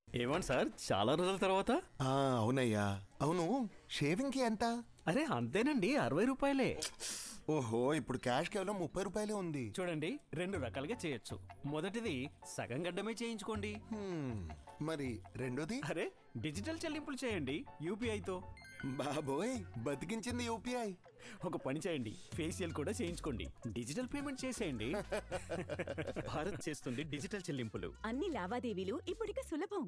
ఏమండి సార్ చాలా రోజుల తర్వాత ఆ, అవునయ్యా అవును షేవింగ్ కి ఎంత అరే అంతేనండి అరవై రూపాయలే ఓహో ఇప్పుడు క్యాష్ కేవలం ముప్పై రూపాయలే ఉంది చూడండి రెండు రకాలుగా చేయొచ్చు మొదటిది సగం గడ్డమే చేయించుకోండి హ్మ్, మరి రెండోది అరే డిజిటల్ చెల్లింపులు చేయండి యూపీఐతో బాబోయ్ బతికించింది యూపీఐ ఒక పని చేయండి ఫేషియల్ కూడా చేయించుకోండి డిజిటల్ పేమెంట్ చేసేయండి భారత్ చేస్తుంది డిజిటల్ చెల్లింపులు అన్ని లావాదేవీలు ఇప్పుడిక సులభం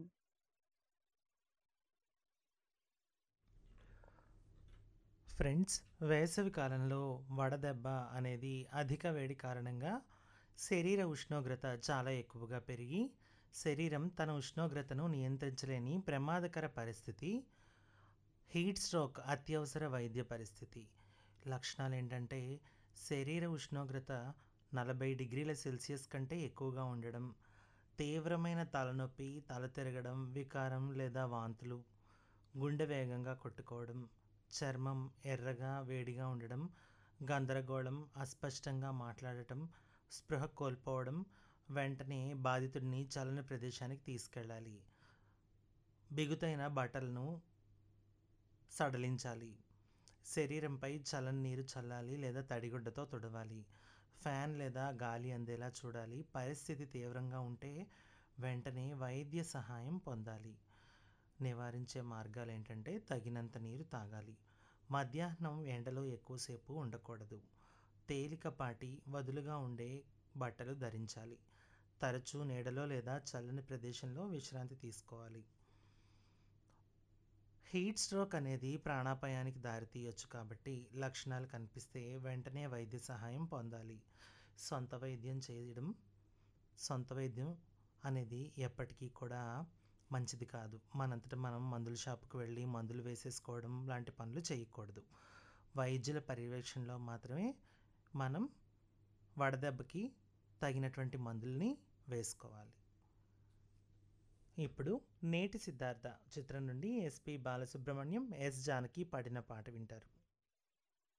ఫ్రెండ్స్ వేసవి కాలంలో వడదెబ్బ అనేది అధిక వేడి కారణంగా శరీర ఉష్ణోగ్రత చాలా ఎక్కువగా పెరిగి శరీరం తన ఉష్ణోగ్రతను నియంత్రించలేని ప్రమాదకర పరిస్థితి హీట్ స్ట్రోక్ అత్యవసర వైద్య పరిస్థితి లక్షణాలు ఏంటంటే శరీర ఉష్ణోగ్రత నలభై డిగ్రీల సెల్సియస్ కంటే ఎక్కువగా ఉండడం తీవ్రమైన తలనొప్పి తల తిరగడం వికారం లేదా వాంతులు గుండె వేగంగా కొట్టుకోవడం చర్మం ఎర్రగా వేడిగా ఉండడం గందరగోళం అస్పష్టంగా మాట్లాడటం స్పృహ కోల్పోవడం వెంటనే బాధితుడిని చలన ప్రదేశానికి తీసుకెళ్ళాలి బిగుతైన బట్టలను సడలించాలి శరీరంపై చల్లని నీరు చల్లాలి లేదా తడిగుడ్డతో తుడవాలి ఫ్యాన్ లేదా గాలి అందేలా చూడాలి పరిస్థితి తీవ్రంగా ఉంటే వెంటనే వైద్య సహాయం పొందాలి నివారించే మార్గాలు ఏంటంటే తగినంత నీరు తాగాలి మధ్యాహ్నం ఎండలో ఎక్కువసేపు ఉండకూడదు తేలికపాటి వదులుగా ఉండే బట్టలు ధరించాలి తరచూ నీడలో లేదా చల్లని ప్రదేశంలో విశ్రాంతి తీసుకోవాలి హీట్ స్ట్రోక్ అనేది ప్రాణాపాయానికి దారితీయొచ్చు కాబట్టి లక్షణాలు కనిపిస్తే వెంటనే వైద్య సహాయం పొందాలి సొంత వైద్యం చేయడం సొంత వైద్యం అనేది ఎప్పటికీ కూడా మంచిది కాదు మనంతట మనం మందుల షాపుకి వెళ్ళి మందులు వేసేసుకోవడం లాంటి పనులు చేయకూడదు వైద్యుల పర్యవేక్షణలో మాత్రమే మనం వడదెబ్బకి తగినటువంటి మందుల్ని వేసుకోవాలి ఇప్పుడు నేటి సిద్ధార్థ చిత్రం నుండి ఎస్పి బాలసుబ్రహ్మణ్యం ఎస్ జానకి పాడిన పాట వింటారు